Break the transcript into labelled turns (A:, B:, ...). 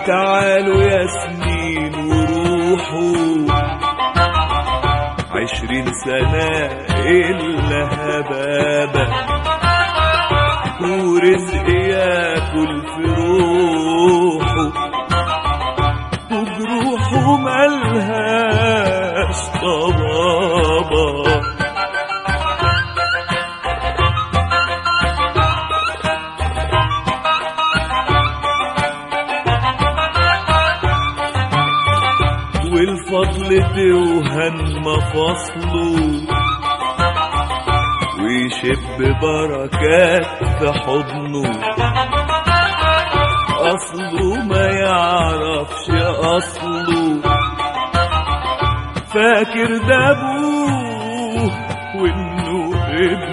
A: وتعالوا يا سنين وروحوا عشرين سنة إلا هبابة ورزق ياكل في روحه وجروحه ملهاش طبابة والفضل توهن مفاصله ويشب بركات في حضنه أصله ما يعرفش أصله فاكر ده أبوه وإنه ابنه